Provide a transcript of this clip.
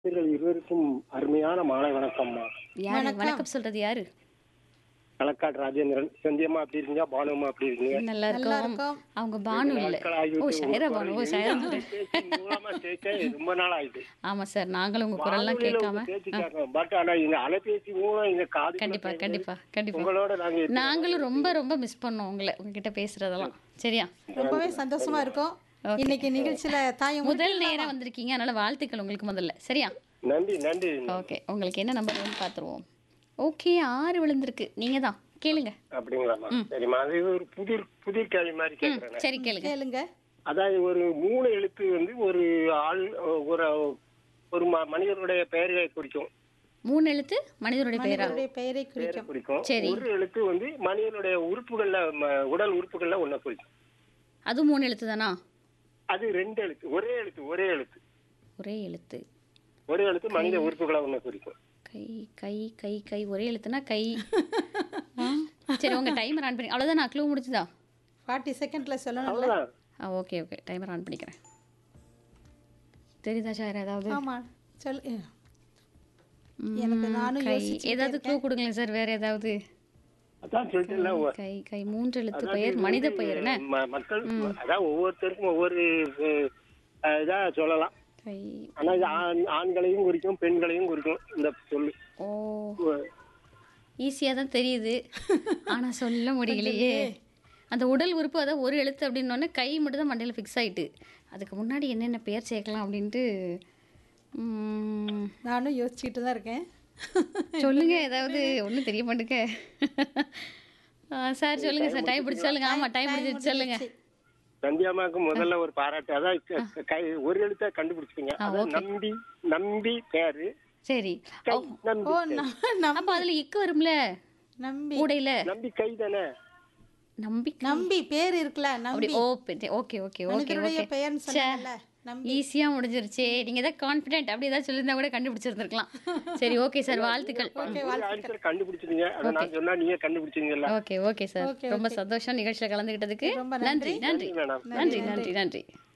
இவர்கள் இருவருக்கும் அருமையான மாலை வணக்கம்மா யாரு வணக்கம். வணக்கம் சொல்றது யாரு களக்காடு ராஜேந்திரன் செந்தியம்மா அப்படி இருக்கீங்க பானுமா அப்படி இருக்கீங்க நல்லா நல்லா இருக்கும் இருக்கோம். அவங்க பானு இல்ல நாட்கள் ஆகிவிட்டு ஓ உங்க ஷைரா குரல் பானு ஓ எங்க ஷைரா அம்மா பேசி மூலமா கேட்க ரொம்ப நாள் ஆயிடுது ஆமா சார் நாங்களும் உங்க குரல்லாம் வானொலியில கேட்காம உங்க பேச்சு கேட்கணும் பட் ஆனா இந்த அலைபேசி மூலம் எங்க காது கண்டிப்பா கண்டிப்பா கண்டிப்பா உங்களோட நாங்க நாங்களும் ரொம்ப ரொம்ப மிஸ் பண்ணோம் உங்களை உங்ககிட்ட பேசுறதெல்லாம் சரியா ரொம்பவே சந்தோஷமா இருக்கும் இன்னைக்கு நிகழ்ச்சியில தாயம் முதல் நேரம் வந்திருக்கீங்க அதனால வாழ்த்துக்கள் உங்களுக்கு முதல்ல சரியா நன்றி நன்றி ஓகே உங்களுக்கு என்ன நம்பர் வந்து பார்த்துருவோம் ஓகே ஆறு விழுந்திருக்கு நீங்க தான் கேளுங்க அப்படிங்களாம்மா சரிம்மா அது ஒரு புதிர் புதிர் கேள்வி மாதிரி கேட்கறேன் சரி கேளுங்க கேளுங்க அதாவது ஒரு மூணு எழுத்து வந்து ஒரு ஆள் ஒரு ஒரு ம- மனிதனுடைய பெயரை குறிக்கும் மூணு எழுத்து மனிதருடைய பேரா மனிதனுடைய பெயரை பெயரை குறிக்கும் குறிக்கும் சரி. ஒரு எழுத்து வந்து மனிதனுடைய உறுப்புகள்ல ம- உடல் உறுப்புகள்ல ஒண்ண குறிக்கும் அது மூணு எழுத்து தானா அது ரெண்டு எழுத்து ஒரே எழுத்து ஒரே எழுத்து ஒரே எழுத்து ஒரே எழுத்து மனித உறுப்புகளை ஒண்ண குறிக்கும் கை கை கை கை ஒரே எழுத்துனா கை ஆ, சரி உங்க டைமர் ஆன் பண்ணி அவ்வளோதான் நான் க்ளூ முடிச்சுதா ஃபார்ட்டி செகண்ட்ல சொல்லணும்ல அவ்வளவுதான் ஆ ஓகே ஓகே டைமர் ஆன் பண்ணிக்கிறேன் தெரியுதா சார் ஏதாவது ஆமா சொல் ம், எனக்கு நானும் கை யோசிச்சுட்டே ஏதாவது க்ளூ கொடுங்களேன் சார் வேற ஏதாவது அதான் சொல்லிட்டு கை கை மூன்று எழுத்து பெயர் மனித பெயர் என்ன ம- மக்கள் அதான் ஒவ்வொருத்தருக்கும் ஒவ்வொரு அஹ், இதா சொல்லலாம் கை ஆனா இது ஆண் ஆண்களையும் குறிக்கும் பெண்களையும் குறிக்கும் இந்த சொல்லு ஓ ஈஸியாக தான் தெரியுது ஆனா சொல்ல முடியலையே அந்த உடல் உறுப்பு அதான் ஒரு எழுத்து அப்படின்னோடனே கை மட்டும் தான் மண்டையில் ஃபிக்ஸ் ஆயிட்டு அதுக்கு முன்னாடி என்னென்ன பெயர் சேர்க்கலாம் அப்படின்ட்டு ம், நானும் யோசிச்சுட்டு தான் இருக்கேன் சொல்லுங்க ஏதாவது ஒன்றும் தெரிய மாட்டேங்க சார் சொல்லுங்க சார் டைம் பிடிச்சி சொல்லுங்க ஆமா டைம் பிடிச்சி சொல்லுங்க சந்தியாமாவுக்கு முதல்ல ஒரு பாராட்டு அதான் க- கை ஒரு எழுத்த கண்டுபிடிச்சிட்டீங்க அதான் நம்பி நம்பி பேரு சரி கை நம்பி ஓ நம்- நம்- அப்போ அதுல இக்கு வரும்ல நம்பி கூடையில நம்பி கை தானே நம்பி நம்பி பேர் இருக்குல்ல அப்படி நம்பி ஓ ஓகே ஓகே ஓகே மனிதனுடைய ஓகே பெயர்னு சொன்னாங்கல்ல நம்பி ஈஸியா முடிஞ்சிருச்சே நீங்க ஏதாவது கான்ஃபிடென்ட் அப்படி ஏதாவது சொல்லியிருந்தா கூட கண்டுபிடிச்சிருந்திருக்கலாம் சரி ஓகே சார் வாழ்த்துக்கள் ஒரு ஆன்சர் கண்டுபிடிச்சிட்டீங்க அதை நான் சொன்னா நீங்க கண்டுபிடிச்சீங்கல்ல ஓகே ஓகே சார் ரொம்ப சந்தோஷம் நிகழ்ச்சியில கலந்துகிட்டதுக்கு ரொம்ப நன்றி நன்றி மேடம் நன்றி நன்றி நன்றி